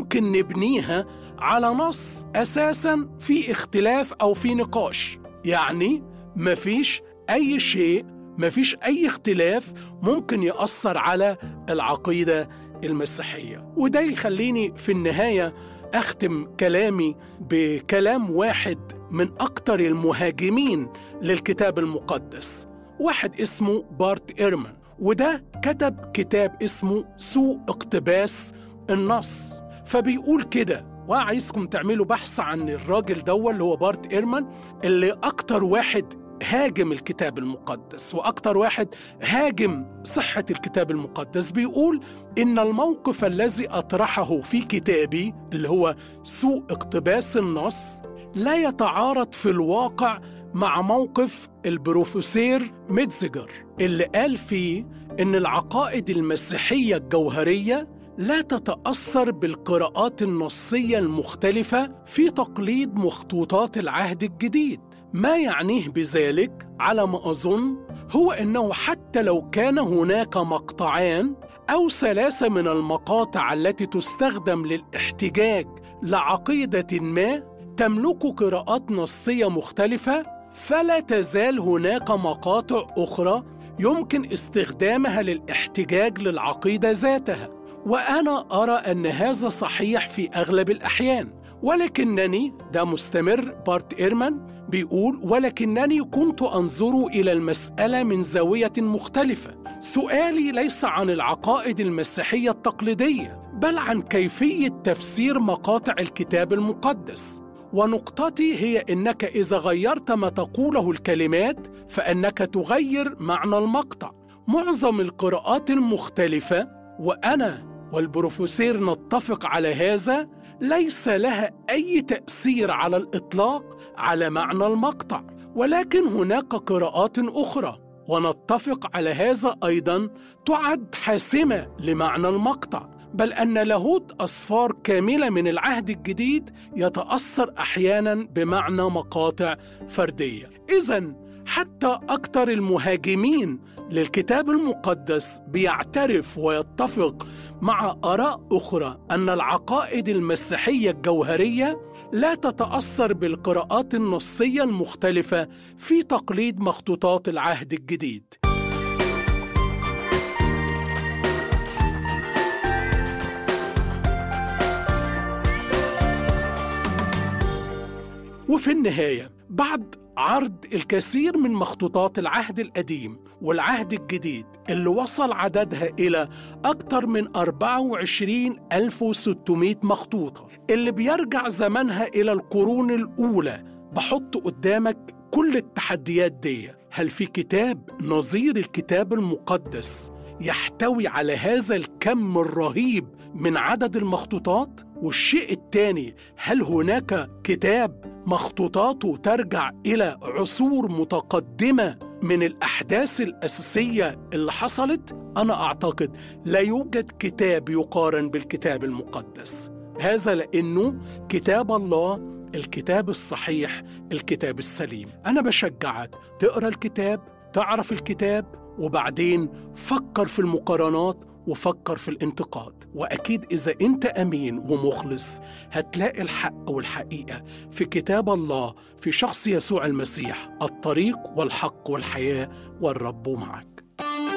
ممكن نبنيها على نص أساسا في اختلاف أو في نقاش يعني مفيش أي شيء مفيش أي اختلاف ممكن يأثر على العقيدة المسيحية وده يخليني في النهاية أختم كلامي بكلام واحد من أكتر المهاجمين للكتاب المقدس واحد اسمه بارت إيرمان وده كتب كتاب اسمه سوء اقتباس النص فبيقول كده وعايزكم تعملوا بحث عن الراجل ده اللي هو بارت إيرمان اللي أكتر واحد هاجم الكتاب المقدس واكتر واحد هاجم صحه الكتاب المقدس بيقول ان الموقف الذي اطرحه في كتابي اللي هو سوء اقتباس النص لا يتعارض في الواقع مع موقف البروفيسور ميتزجر اللي قال فيه ان العقائد المسيحيه الجوهريه لا تتاثر بالقراءات النصيه المختلفه في تقليد مخطوطات العهد الجديد ما يعنيه بذلك على ما اظن هو انه حتى لو كان هناك مقطعان او ثلاثه من المقاطع التي تستخدم للاحتجاج لعقيده ما تملك قراءات نصيه مختلفه فلا تزال هناك مقاطع اخرى يمكن استخدامها للاحتجاج للعقيده ذاتها وانا ارى ان هذا صحيح في اغلب الاحيان ولكنني ده مستمر بارت إيرمان بيقول ولكنني كنت أنظر إلى المسألة من زاوية مختلفة سؤالي ليس عن العقائد المسيحية التقليدية بل عن كيفية تفسير مقاطع الكتاب المقدس ونقطتي هي انك اذا غيرت ما تقوله الكلمات فانك تغير معنى المقطع معظم القراءات المختلفه وانا والبروفيسور نتفق على هذا ليس لها اي تاثير على الاطلاق على معنى المقطع ولكن هناك قراءات اخرى ونتفق على هذا ايضا تعد حاسمه لمعنى المقطع بل ان لاهوت اصفار كامله من العهد الجديد يتاثر احيانا بمعنى مقاطع فرديه اذا حتى اكثر المهاجمين للكتاب المقدس بيعترف ويتفق مع اراء اخرى ان العقائد المسيحيه الجوهريه لا تتاثر بالقراءات النصيه المختلفه في تقليد مخطوطات العهد الجديد وفي النهايه بعد عرض الكثير من مخطوطات العهد القديم والعهد الجديد اللي وصل عددها إلى أكثر من 24600 مخطوطة اللي بيرجع زمنها إلى القرون الأولى بحط قدامك كل التحديات دي هل في كتاب نظير الكتاب المقدس يحتوي على هذا الكم الرهيب من عدد المخطوطات والشيء الثاني هل هناك كتاب مخطوطاته ترجع الى عصور متقدمه من الاحداث الاساسيه اللي حصلت انا اعتقد لا يوجد كتاب يقارن بالكتاب المقدس هذا لانه كتاب الله الكتاب الصحيح الكتاب السليم انا بشجعك تقرا الكتاب تعرف الكتاب وبعدين فكر في المقارنات وفكر في الانتقاد واكيد اذا انت امين ومخلص هتلاقي الحق والحقيقه في كتاب الله في شخص يسوع المسيح الطريق والحق والحياه والرب معك